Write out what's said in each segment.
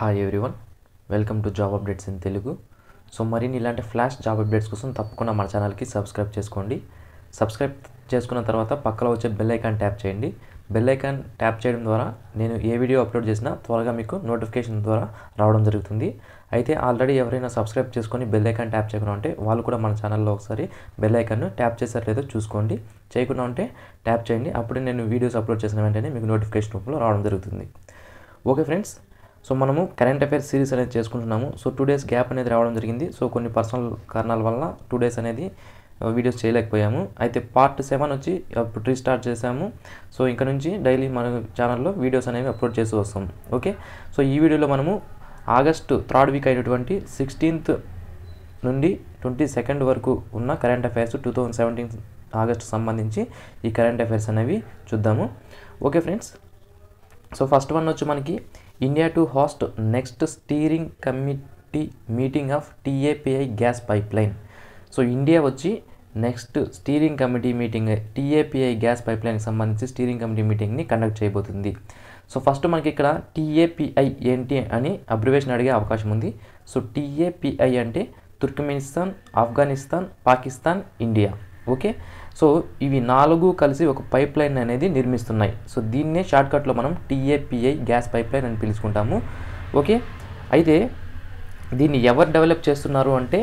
hi everyone welcome to job updates in Telugu so మరిన్ని ఇలాంటి flash job updates కోసం తప్పకుండా మన ఛానల్కి సబ్స్క్రైబ్ చేసుకోండి సబ్స్క్రైబ్ చేసుకున్న తర్వాత పక్కలో వచ్చే బెల్ ఐకాన్ ట్యాప్ చేయండి బెల్ ఐకాన్ ట్యాప్ చేయడం ద్వారా నేను ఏ వీడియో అప్లోడ్ చేసినా త్వరగా మీకు నోటిఫికేషన్ ద్వారా రావడం జరుగుతుంది అయితే ఆల్రెడీ ఎవరైనా సబ్స్క్రైబ్ చేసుకొని బెల్ ఐకాన్ ట్యాప్ చేయకుండా ఉంటే వాళ్ళు కూడా మన ఛానల్లో ఒకసారి బెల్ ఐకాన్ను ట్యాప్ చేసారు లేదో చూసుకోండి చేయకుండా ఉంటే ట్యాప్ చేయండి అప్పుడే నేను వీడియోస్ అప్లోడ్ చేసిన వెంటనే మీకు నోటిఫికేషన్ రూపంలో రావడం జరుగుతుంది ఓకే ఫ్రెండ్స్ సో మనము కరెంట్ అఫైర్స్ సిరీస్ అనేది చేసుకుంటున్నాము సో టూ డేస్ గ్యాప్ అనేది రావడం జరిగింది సో కొన్ని పర్సనల్ కారణాల వల్ల టూ డేస్ అనేది వీడియోస్ చేయలేకపోయాము అయితే పార్ట్ సెవెన్ వచ్చి అప్పుడు రీస్టార్ట్ చేసాము సో ఇంకా నుంచి డైలీ మన ఛానల్లో వీడియోస్ అనేవి అప్లోడ్ చేస్తూ వస్తాం ఓకే సో ఈ వీడియోలో మనము ఆగస్టు థర్డ్ వీక్ అయినటువంటి సిక్స్టీన్త్ నుండి ట్వంటీ సెకండ్ వరకు ఉన్న current affairs two thousand seventeen August సంబంధించి ఈ కరెంట్ అఫైర్స్ అనేవి చూద్దాము okay friends so first one వచ్చి మనకి India to host next steering committee meeting of TAPI gas pipe line so India వచ్చి next steering committee meeting TAPI gas pipe లైన్కి సంబంధించి steering committee మీటింగ్ని కండక్ట్ చేయబోతుంది so first మనకి ఇక్కడ టీఏపిఐ ఏంటి అని అబ్రివేషన్ అడిగే అవకాశం ఉంది సో టీఏపిఐ అంటే Turkmenistan Afghanistan Pakistan India okay so ఇవి నాలుగు కలిసి ఒక పైప్ లైన్ అనేది నిర్మిస్తున్నాయి సో దీన్నే షార్ట్కట్లో మనం టీఏపిఐ గ్యాస్ పైప్ లైన్ అని పిలుచుకుంటాము ఓకే అయితే దీన్ని ఎవరు డెవలప్ చేస్తున్నారు అంటే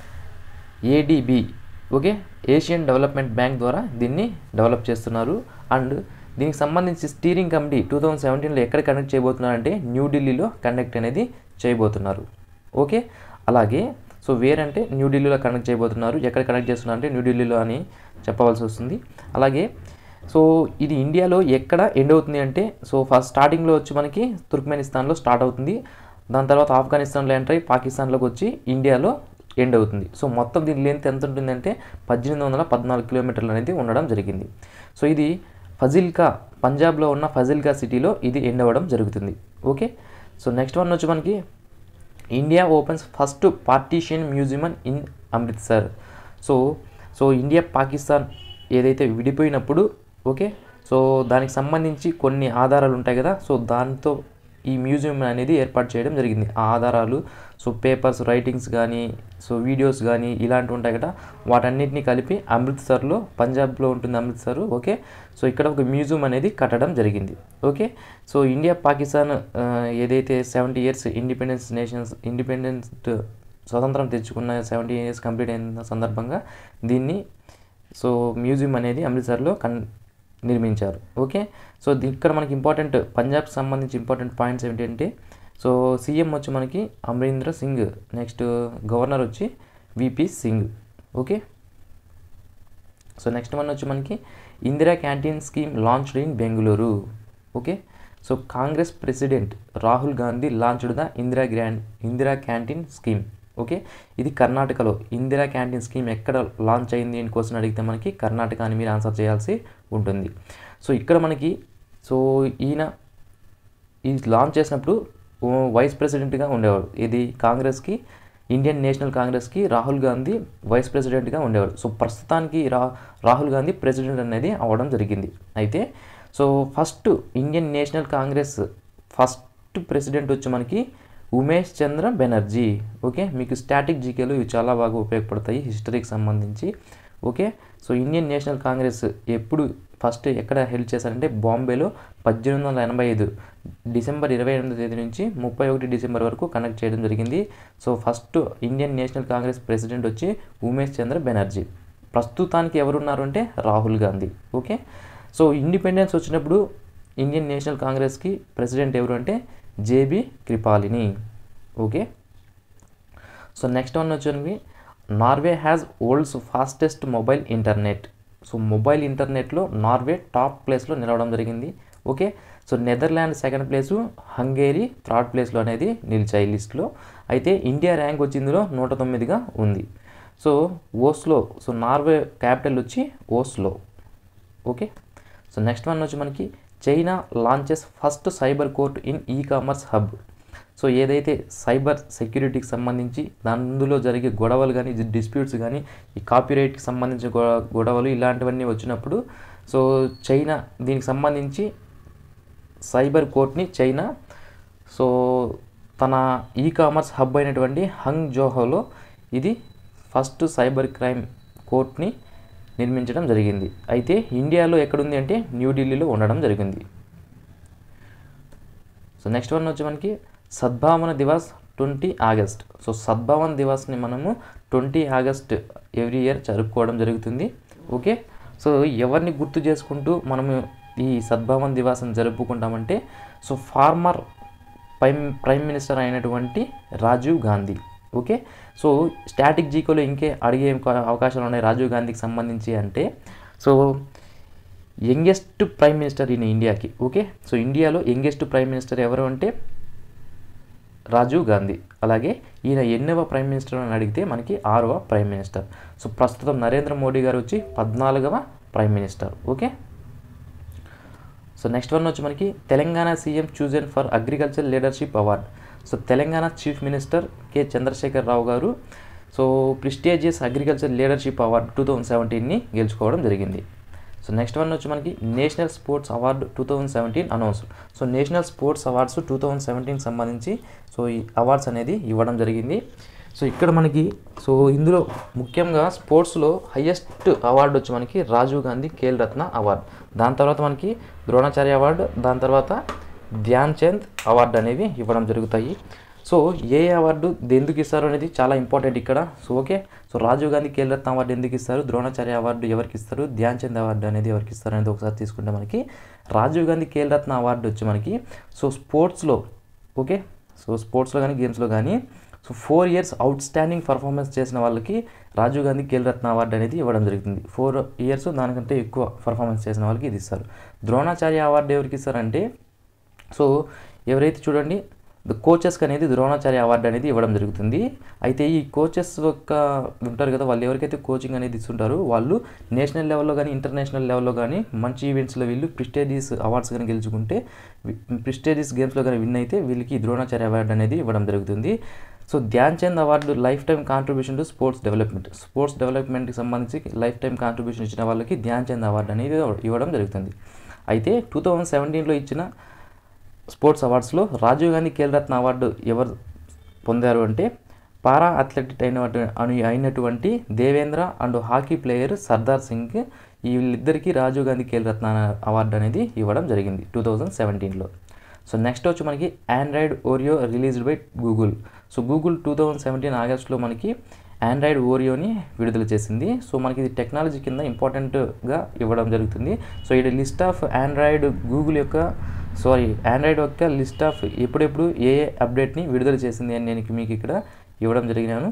ADB okay Asian development bank ద్వారా దీన్ని డెవలప్ చేస్తున్నారు అండ్ దీనికి సంబంధించి స్టీరింగ్ కమిటీ టూ థౌజండ్ సెవెంటీన్లో ఎక్కడ కండక్ట్ చేయబోతున్నారంటే న్యూఢిల్లీలో కండక్ట్ అనేది చేయబోతున్నారు ఓకే అలాగే సో వేరంటే న్యూఢిల్లీలో కనెక్ట్ చేయబోతున్నారు ఎక్కడ కనెక్ట్ చేస్తున్నారు అంటే న్యూఢిల్లీలో అని చెప్పవలసి వస్తుంది అలాగే సో ఇది ఇండియాలో ఎక్కడ ఎండ్ అవుతుంది అంటే సో ఫస్ట్ స్టార్టింగ్లో వచ్చి మనకి తుర్క్మెనిస్తాన్లో స్టార్ట్ అవుతుంది దాని తర్వాత ఆఫ్ఘనిస్తాన్లో ఎంటర్ అయ్యి పాకిస్తాన్లోకి వచ్చి ఇండియాలో ఎండ్ అవుతుంది సో మొత్తం దీని లెంత్ ఎంత ఉంటుందంటే పద్దెనిమిది వందల పద్నాలుగు కిలోమీటర్లు అనేది ఉండడం జరిగింది సో ఇది ఫజిల్కా పంజాబ్లో ఉన్న ఫజిల్కా సిటీలో ఇది ఎండ్ అవ్వడం జరుగుతుంది ఓకే సో నెక్స్ట్ వన్ వచ్చి మనకి India opens first partition museum in Amritsar so so India Pakistan ఏదైతే విడిపోయినప్పుడు ఓకే సో దానికి సంబంధించి కొన్ని ఆధారాలు ఉంటాయి కదా సో దాంతో ఈ మ్యూజియం అనేది ఏర్పాటు చేయడం జరిగింది ఆ ఆధారాలు సో పేపర్స్ రైటింగ్స్ కానీ సో వీడియోస్ కానీ ఇలాంటివి ఉంటాయి కదా వాటన్నిటిని కలిపి అమృత్సర్లో పంజాబ్లో ఉంటుంది అమృత్సర్ ఓకే సో ఇక్కడ ఒక మ్యూజియం అనేది కట్టడం జరిగింది ఓకే సో ఇండియా పాకిస్తాన్ ఏదైతే seventy years independence nations independence స్వతంత్రం తెచ్చుకున్న సెవెంటీ ఇయర్స్ కంప్లీట్ అయిన సందర్భంగా దీన్ని సో మ్యూజియం అనేది అమృత్సర్లో కన్ నిర్మించారు ఓకే సో ఇక్కడ మనకి ఇంపార్టెంట్ పంజాబ్కి సంబంధించి ఇంపార్టెంట్ పాయింట్స్ ఏంటంటే సో సీఎం వచ్చి మనకి అమరీంద్ర సింగ్ నెక్స్ట్ గవర్నర్ వచ్చి VP Singh okay so next one వచ్చి మనకి Indira canteen scheme launched in Bengaluru okay so Congress president Rahul Gandhi launched the Indira grand Indira canteen scheme okay ఇది కర్ణాటకలో ఇందిరా క్యాంటీన్ స్కీమ్ ఎక్కడ లాంచ్ అయింది అని క్వశ్చన్ అడిగితే మనకి కర్ణాటక అని మీరు ఆన్సర్ చేయాల్సి ఉంటుంది సో ఇక్కడ మనకి సో ఈయన ఇది లాంచ్ చేసినప్పుడు వైస్ ప్రెసిడెంట్గా ఉండేవాడు ఇది కాంగ్రెస్కి ఇండియన్ నేషనల్ కాంగ్రెస్కి రాహుల్ గాంధీ వైస్ ప్రెసిడెంట్గా ఉండేవాడు సో ప్రస్తుతానికి రా రాహుల్ గాంధీ ప్రెసిడెంట్ అనేది అవ్వడం జరిగింది అయితే so first Indian National Congress first president వచ్చి మనకి ఉమేష్ చంద్ర బెనర్జీ ఓకే మీకు స్టాటిక్ జీకేలు ఇవి చాలా బాగా ఉపయోగపడతాయి హిస్టరీకి సంబంధించి okay so Indian National Congress ఎప్పుడు ఫస్ట్ ఎక్కడ హెల్ప్ చేశారంటే బాంబేలో పద్దెనిమిది వందల ఎనభై ఐదు డిసెంబర్ ఇరవై ఎనిమిది తేదీ నుంచి ముప్పై ఒకటి డిసెంబర్ వరకు కండక్ట్ చేయడం జరిగింది so first Indian National Congress president వచ్చి ఉమేష్ చంద్ర బెనర్జీ ప్రస్తుతానికి ఎవరున్నారు అంటే Rahul Gandhi okay so independence వచ్చినప్పుడు ఇండియన్ నేషనల్ కాంగ్రెస్కి ప్రెసిడెంట్ ఎవరు అంటే JB Kripalani okay so next one వచ్చి Norway has world's fastest mobile internet so mobile ఇంటర్నెట్లో నార్వే టాప్ ప్లేస్లో నిలవడం జరిగింది okay so Netherland second place Hungary third ప్లేస్లో అనేది నిలిచాయి లిస్ట్లో అయితే ఇండియా ర్యాంక్ వచ్చి ఇందులో నూట తొమ్మిదిగా ఉంది so Oslo so Norway capital వచ్చి Oslo okay so next one వచ్చి మనకి China launches first cyber court in e-commerce hub so ఏదైతే సైబర్ సెక్యూరిటీకి సంబంధించి అందులో జరిగే గొడవలు కానీ డిస్ప్యూట్స్ కానీ ఈ కాపీరైట్కి సంబంధించిన గొడవలు ఇలాంటివన్నీ వచ్చినప్పుడు సో చైనా దీనికి సంబంధించి సైబర్ కోర్ట్ని చైనా సో తన ఈ కామర్స్ హబ్ అయినటువంటి హంగ్ జోహోలో ఇది ఫస్ట్ సైబర్ క్రైమ్ కోర్ట్ని నిర్మించడం జరిగింది అయితే ఇండియాలో ఎక్కడుంది అంటే న్యూఢిల్లీలో ఉండడం జరిగింది సో నెక్స్ట్ వన్ వచ్చి మనకి Sadbhavana Diwas twenty August so Sadbhavana దివాస్ని మనము ట్వంటీ ఆగస్ట్ ఎవ్రీ ఇయర్ జరుపుకోవడం జరుగుతుంది ఓకే సో ఎవరిని గుర్తు చేసుకుంటూ మనము ఈ సద్భావన దివాసం జరుపుకుంటామంటే so former prime prime minister అయినటువంటి Rajiv Gandhi okay so static జీకోలో ఇంకే అడిగే అవకాశాలు ఉన్నాయి రాజీవ్ గాంధీకి సంబంధించి అంటే so youngest prime minister in ఇండియాకి ఓకే సో ఇండియాలో యంగెస్ట్ ప్రైమ్ మినిస్టర్ ఎవరు అంటే రాజీవ్ గాంధీ అలాగే ఈయన ఎన్నవ ప్రైమ్ మినిస్టర్ అని అడిగితే మనకి ఆరవ ప్రైమ్ మినిస్టర్ సో ప్రస్తుతం నరేంద్ర మోడీ గారు వచ్చి పద్నాలుగవ prime minister okay so next one వచ్చి మనకి Telangana CM chosen for agriculture leadership award so Telangana chief minister K Chandrashekar Rao గారు so prestigious agriculture leadership award two thousand సెవెంటీన్ని గెలుచుకోవడం జరిగింది సో నెక్స్ట్ వన్ వచ్చి మనకి national sports award two thousand seventeen announce so national sports awards two thousand seventeen సంబంధించి so ఈ awards అనేది ఇవ్వడం జరిగింది సో ఇక్కడ మనకి సో ఇందులో ముఖ్యంగా స్పోర్ట్స్లో హయ్యెస్ట్ అవార్డు వచ్చి మనకి రాజీవ్ గాంధీ ఖేల్ రత్న అవార్డు దాని తర్వాత మనకి ద్రోణాచార్య అవార్డు దాని తర్వాత ధ్యాన్ చంద్ అవార్డు అనేవి ఇవ్వడం జరుగుతాయి సో ఏ అవార్డు ఎందుకు ఇస్తారు అనేది చాలా ఇంపార్టెంట్ ఇక్కడ so okay so Rajiv Gandhi Khel Ratna award ఎందుకు ఇస్తారు ద్రోణాచార్య అవార్డు ఎవరికి ఇస్తారు ధ్యాన్ చంద్ అవార్డు అనేది ఎవరికి ఇస్తారు అనేది ఒకసారి తీసుకుంటే మనకి రాజీవ్ గాంధీ ఖేల్ రత్న అవార్డు వచ్చి మనకి సో స్పోర్ట్స్లో ఓకే సో స్పోర్ట్స్లో కానీ గేమ్స్లో కానీ so four years outstanding performance చేసిన వాళ్ళకి రాజీవ్ గాంధీ ఖేల్ రత్న అవార్డు అనేది ఇవ్వడం జరుగుతుంది ఫోర్ ఇయర్స్ దానికంటే ఎక్కువ పర్ఫార్మెన్స్ చేసిన వాళ్ళకి ఇది ఇస్తారు ద్రోణాచార్య అవార్డు ఎవరికి ఇస్తారంటే సో ఎవరైతే చూడండి కోచెస్కి అనేది ద్రోణాచార్య అవార్డు అనేది ఇవ్వడం జరుగుతుంది అయితే ఈ కోచెస్ యొక్క ఉంటారు కదా వాళ్ళు ఎవరికైతే కోచింగ్ అనేది ఇస్తుంటారో వాళ్ళు నేషనల్ లెవెల్లో కానీ ఇంటర్నేషనల్ లెవెల్లో కానీ మంచి ఈవెంట్స్లో వీళ్ళు ప్రిస్టేజియస్ అవార్డ్స్ కానీ గెలుచుకుంటే ప్రిస్టేజియస్ గేమ్స్లో కానీ విన్ అయితే వీళ్ళకి ద్రోణాచార్య అవార్డు అనేది ఇవ్వడం జరుగుతుంది so Dhyan Chand award lifetime contribution to sports development sports డెవలప్మెంట్కి సంబంధించి లైఫ్ టైం కాంట్రిబ్యూషన్ ఇచ్చిన వాళ్ళకి ధ్యాన్ చంద్ అవార్డు అనేది ఇవ్వడం జరుగుతుంది అయితే టూ థౌజండ్ సెవెంటీన్లో ఇచ్చిన స్పోర్ట్స్ అవార్డ్స్లో రాజీవ్ గాంధీ ఖేల్ రత్న అవార్డు ఎవరు పొందారు అంటే పారా అథ్లెటిక్ అయిన అని అయినటువంటి Devendra and hockey player Sardar Singh వీళ్ళిద్దరికీ రాజీవ్ గాంధీ ఖేల్ రత్న అవార్డు అనేది ఇవ్వడం జరిగింది టూ థౌజండ్ సెవెంటీన్లో సో నెక్స్ట్ వచ్చి మనకి Android Oreo released by Google so Google two thousand seventeen ఆగస్ట్లో మనకి ఆండ్రాయిడ్ ఓరియోని విడుదల చేసింది సో మనకి ఇది టెక్నాలజీ కింద ఇంపార్టెంట్గా ఇవ్వడం జరుగుతుంది సో ఇది లిస్ట్ ఆఫ్ ఆండ్రాయిడ్ గూగుల్ యొక్క సారీ ఆండ్రాయిడ్ యొక్క లిస్ట్ ఆఫ్ ఎప్పుడెప్పుడు ఏ ఏ అప్డేట్ని విడుదల చేసింది అని నేను మీకు ఇక్కడ ఇవ్వడం జరిగినాను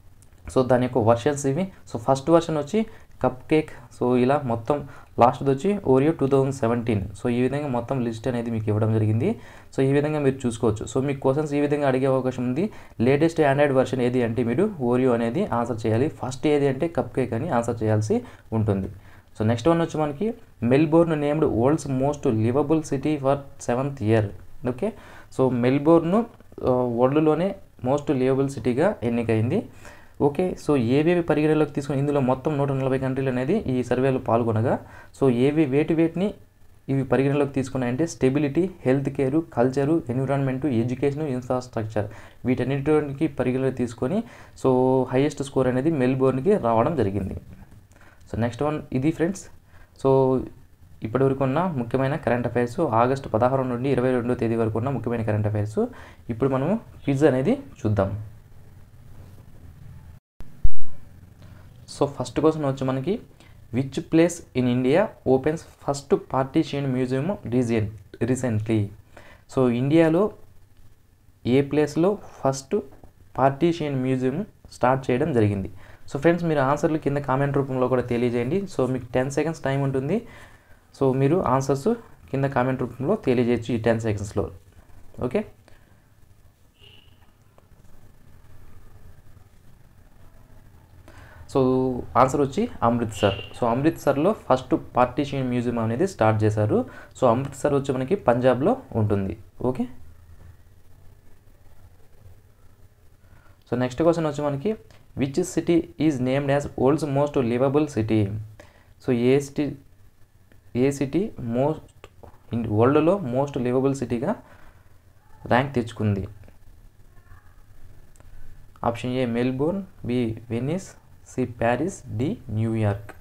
సో దాని యొక్క వర్షన్స్ ఇవి సో ఫస్ట్ వర్షన్ వచ్చి కప్ కేక్ సో ఇలా మొత్తం లాస్ట్ది వచ్చి Oreo two thousand seventeen so ఈ విధంగా మొత్తం లిస్ట్ అనేది మీకు ఇవ్వడం జరిగింది సో ఈ విధంగా మీరు చూసుకోవచ్చు సో మీకు క్వశ్చన్స్ ఈ విధంగా అడిగే అవకాశం ఉంది లేటెస్ట్ ఆండ్రాయిడ్ వర్షన్ ఏది అంటే మీరు ఓరియో అనేది ఆన్సర్ చేయాలి ఫస్ట్ ఏది అంటే కప్ కేక్ అని ఆన్సర్ చేయాల్సి ఉంటుంది సో నెక్స్ట్ వన్ వచ్చి మనకి Melbourne named world's most livable city for seventh year okay so Melbourne వరల్డ్లోనే మోస్ట్ లివబుల్ సిటీగా ఎన్నికైంది ఓకే సో ఏవేవి పరిగణలోకి తీసుకుని ఇందులో మొత్తం నూట నలభై కంట్రీలు అనేది ఈ సర్వేలో పాల్గొనగా సో ఏవి వేటి వేటిని ఇవి పరిగణలోకి తీసుకున్నాయంటే stability health care culture environment education infrastructure వీటన్నిటికి పరిగణలోకి తీసుకొని సో హైయెస్ట్ స్కోర్ అనేది మెల్బోర్న్కి రావడం జరిగింది సో నెక్స్ట్ వన్ ఇది ఫ్రెండ్స్ సో ఇప్పటివరకు ఉన్న ముఖ్యమైన కరెంట్ అఫైర్స్ ఆగస్టు పదహారు నుండి ఇరవై రెండో తేదీ వరకు ఉన్న ముఖ్యమైన కరెంట్ అఫైర్స్ ఇప్పుడు మనము క్విజ్ అనేది చూద్దాం సో ఫస్ట్ క్వశ్చన్ వచ్చి మనకి which place in India opens first partition museum region recently so ఇండియాలో ఏ ప్లేస్లో ఫస్ట్ పార్టీషియన్ మ్యూజియం స్టార్ట్ చేయడం జరిగింది సో ఫ్రెండ్స్ మీరు ఆన్సర్లు కింద కామెంట్ రూపంలో కూడా తెలియజేయండి సో మీకు టెన్ సెకండ్స్ టైం ఉంటుంది సో మీరు ఆన్సర్స్ కింద కామెంట్ రూపంలో తెలియజేయచ్చు ఈ టెన్ సెకండ్స్లో ఓకే సో ఆన్సర్ వచ్చి అమృత్సర్ సో అమృత్సర్లో ఫస్ట్ పార్టీషియన్ మ్యూజియం అనేది స్టార్ట్ చేశారు సో అమృత్సర్ వచ్చి మనకి పంజాబ్లో ఉంటుంది ఓకే సో నెక్స్ట్ క్వశ్చన్ వచ్చి మనకి which city is named as world's most livable city so ఏ సిటీ ఏ సిటీ మోస్ట్ వరల్డ్లో మోస్ట్ లివబుల్ సిటీగా ర్యాంక్ తెచ్చుకుంది option A Melbourne B Venice C Paris D New York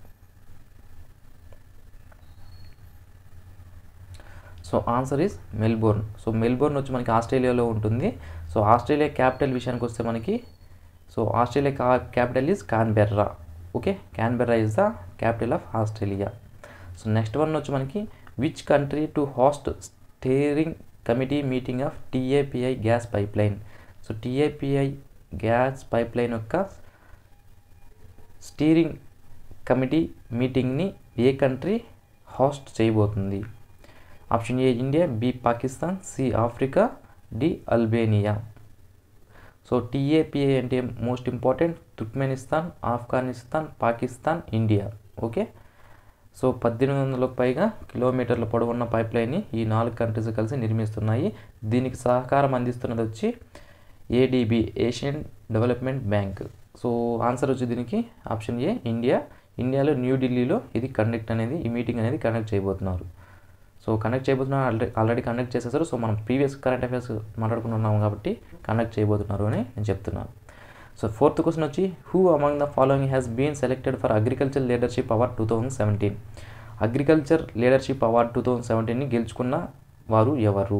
so answer is Melbourne so Melbourne వచ్చి మనకి ఆస్ట్రేలియాలో ఉంటుంది so Australia capital విషయానికి వస్తే మనకి సో ఆస్ట్రేలియా కా capital is Canberra okay Canberra is the capital of Australia so next one వచ్చి మనకి which country to host steering committee meeting of TAPI gas pipe line so TAPI gas pipe pipeline యొక్క steering committee మీటింగ్ని ఏ country host చేయబోతుంది option A India B Pakistan C Africa D Albania so TAPI అంటే most important Turkmenistan Afghanistan Pakistan India okay so పద్దెనిమిది వందలకు పైగా కిలోమీటర్ల పొడవున్న pipe లైన్ని ఈ నాలుగు కంట్రీస్ కలిసి నిర్మిస్తున్నాయి దీనికి సహకారం అందిస్తున్నది వచ్చి ADB Asian development Bank so answer వచ్చి దీనికి ఆప్షన్ ఏ ఇండియా ఇండియాలో న్యూఢిల్లీలో ఇది కండక్ట్ అనేది ఈ మీటింగ్ అనేది కండక్ట్ చేయబోతున్నారు సో కండక్ట్ చేయబోతున్నారు ఆల్రెడీ ఆల్రెడీ కండక్ట్ చేసేసారు సో మనం ప్రీవియస్ కరెంట్ అఫైర్స్ మాట్లాడుకున్నాం కాబట్టి కండక్ట్ చేయబోతున్నారు అని నేను చెప్తున్నాను సో ఫోర్త్ క్వశ్చన్ వచ్చి who among the following has been selected for agriculture leadership award two thousand seventeen agriculture leadership award two thousand సెవెంటీన్ని గెలుచుకున్న వారు ఎవరు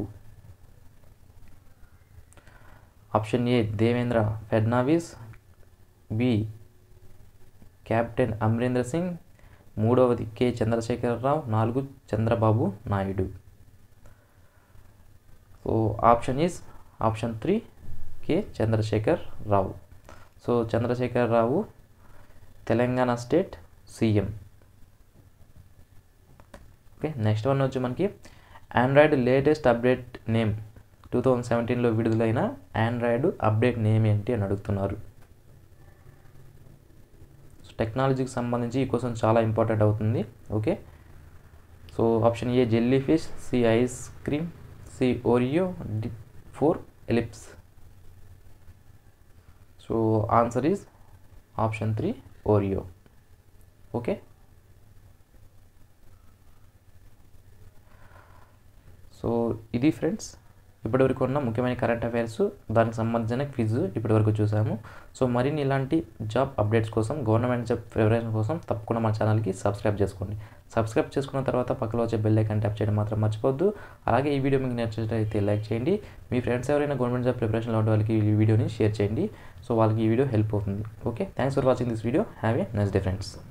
option A Devendra Fadnavis B captain Amarendra Singh మూడవది కె చంద్రశేఖరరావు నాలుగు Chandrababu Naidu so option is option three K Chandrashekar Rao so Chandrashekar Rao Telangana state CM okay next one వచ్చి మనకి Android latest update name two thousand సెవెంటీన్లో విడుదలైన ఆండ్రాయిడ్ అప్డేట్ నేమ్ ఏంటి అని అడుగుతున్నారు సో టెక్నాలజీకి సంబంధించి ఈ క్వశ్చన్ చాలా ఇంపార్టెంట్ అవుతుంది okay so option A jellyfish C ice cream C Oreo D four ellipse so answer is option three Oreo okay so ఇది ఫ్రెండ్స్ ఇప్పటివరకు ఉన్న ముఖ్యమైన కరెంట్ అఫైర్స్ దానికి సంబంధించిన క్విజ్ ఇప్పటివరకు చూసాము సో మరిన్ని ఇలాంటి జాబ్ అప్డేట్స్ కోసం గవర్నమెంట్ జాబ్ ప్రిపరేషన్ కోసం తప్పకుండా మన ఛానల్కి సబ్స్క్రైబ్ చేసుకోండి సబ్స్క్రైబ్ చేసుకున్న తర్వాత పక్కలో వచ్చే బెల్ ఐకాన్ ట్యాప్ చేయడం మాత్రం మర్చిపోద్దు అలాగే ఈ వీడియో మీకు నచ్చినట్లయితే లైక్ చేయండి మీ ఫ్రెండ్స్ ఎవరైనా గవర్నమెంట్ జాబ్ ప్రిపరేషన్లో ఉండే వాళ్ళకి ఈ వీడియోని షేర్ చేయండి సో వాళ్ళకి ఈ వీడియో హెల్ప్ అవుతుంది okay thanks for watching this video have a nice day friends